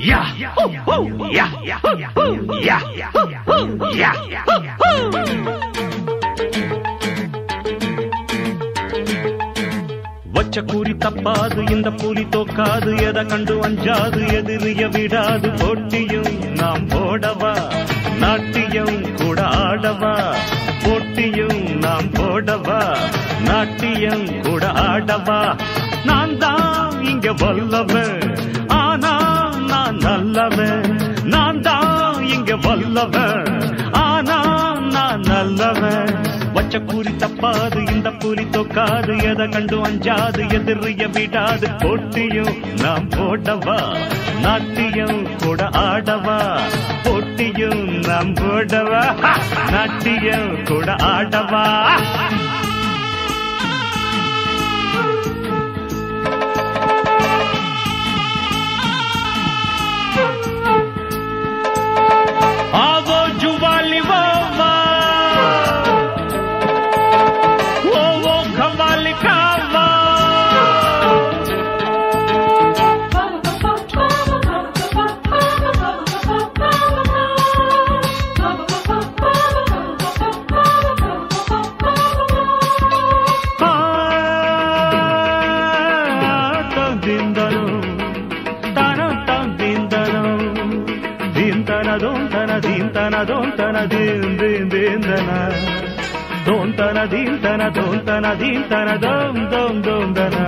Yeah. Yeah. Yeah. Yeah. Yeah. வச்ச கூறி தப்பாது இந்த புலி தோக்காது எதை கண்டு அஞ்சாது எதிரிய விடாது போட்டியும் நாம் போடவா நாட்டியம் கூட ஆடவா போட்டியும் நாம் போடவா நாட்டியம் கூட ஆடவா நான் தான் இங்க வல்லவன் ஆனா நான் நல்லவன் நான் தான் இங்க வல்லவன் ஆனா நான் நல்லவன் வச்ச கூறி தப்பாது இந்த புலி தொக்காது எதை கண்டு அஞ்சாது எதிரிய விடாது போட்டியும் நாம் போடவா நாட்டியம் கூட ஆடவா போட்டியும் நாம் போடவா நாட்டியம் கூட ஆடவா आवो जुवाली वावा वो वो खवाली खावा tam dindano tana tam dindano dintana don tana dintana don tana din din dindana don tana dintana don tana dintana dom dom dom dana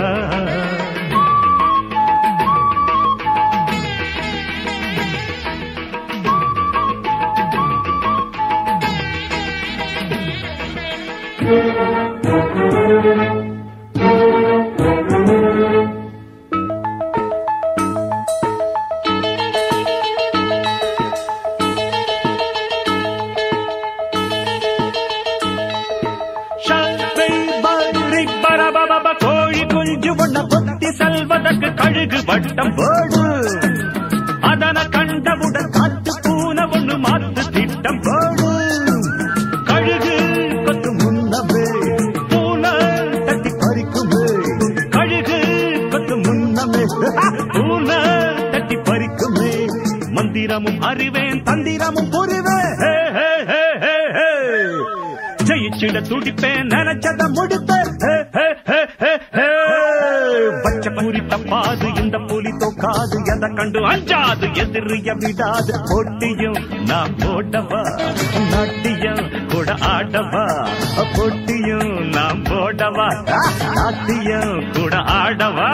ஷப்பை பரி பரபபப கோழி குஞ்சு ஒண்ண பொத்தி செல்வதற்கு கழுகு வட்டம் போடு அதன கண்டவுடன் காத்து பூனை ஒண்ணு மாத்து திட்டம் போடு கழுகு கொத்து முன்னமே பூனை தட்டி பறிக்குமே கழுகு கொத்து முன்னமே பூனை தட்டி பறிக்குமே மந்திரமும் அறிவேன் தந்திரமும் புரிவேன் ஹே, ஹே, ஹே, ஹே, ஹே. ஜெயிச்சிட துடிப்பேன் நினைச்சத முடிப்பேன் ஹே, ஹே, ஹே, ஹே, ஹே. பச்சை பூரி தப்பாது இந்த புலி தோக்காது எதை கண்டு அஞ்சாது எதிரிய விடாது போட்டியும் நான் போடவா நாட்டியம் கூட ஆடவா போட்டியும் நான் போடவா நாட்டியம் கூட ஆடவா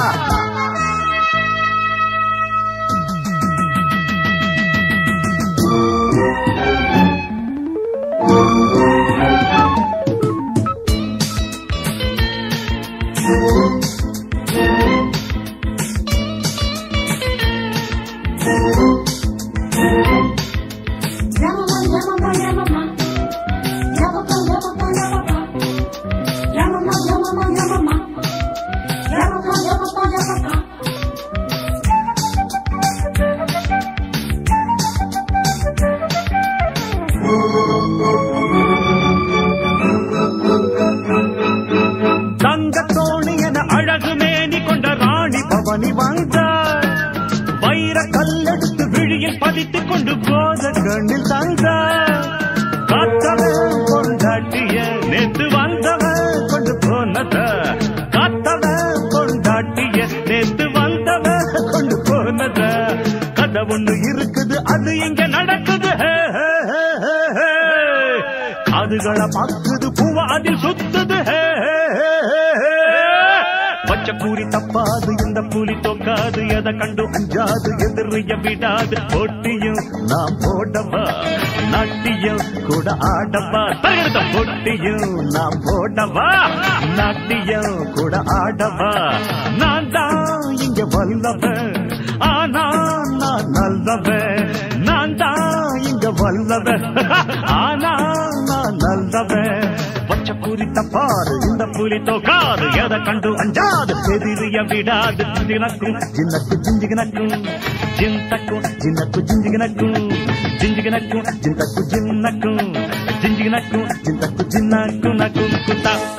தங்க தோணி என அழகு மேனி கொண்ட ராணி பவனி வந்தார் வைர கல்லெடுத்து விழியில் பதித்துக் கொண்டு போத கண்ணில் தந்தார் காத்தவன் கொண்டாட்டிய நேத்து வந்தவன் கொண்டு போனத காத்தவன் கொண்டாட்டிய நேத்து வந்தவன் கொண்டு போனத கதை ஒண்ணு இருக்குது அது இங்க நடக்குது ஹே, ஹே, ஹே, ஹே, ஹே. காதுகளை பாக்குது பூவா அதில் சுத்துது ஹே, ஹே, ஹே, ஹே, ஹே. பச்சை பூரி தப்பாது இந்த புலி தோக்காது எதை கண்டு அஞ்சாது எதிரிய விடாது போட்டியும் நாம் போடவா நாட்டியம் கூட ஆடவா தருகிறத போட்டியும் நாம் போடவா நாட்டியம் கூட ஆடவா நான் தான் இங்க வல்லவன் ஆனா நான் நல்லவன் நான் தான் இங்க வல்லவன் ஆனா நான் நல்லவன் பச்சை பூரி தப்பாது இந்த புலி தோக்காது எதை கண்டு அஞ்சாது எதிரிய விடாது தினக்கும் ஜின்னக்கு ஜிஞ்சிகினக்கும் ஜிந்தக்கும் ஜின்னக்கு ஜிஞ்சிகினக்கும் ஜிஞ்சிகினக்கும் ஜிந்தக்கு ஜின்னக்கும் ஜிஞ்சிகினக்கும் ஜிந்தக்கு ஜின்னக்கு நக்கும் குத்தா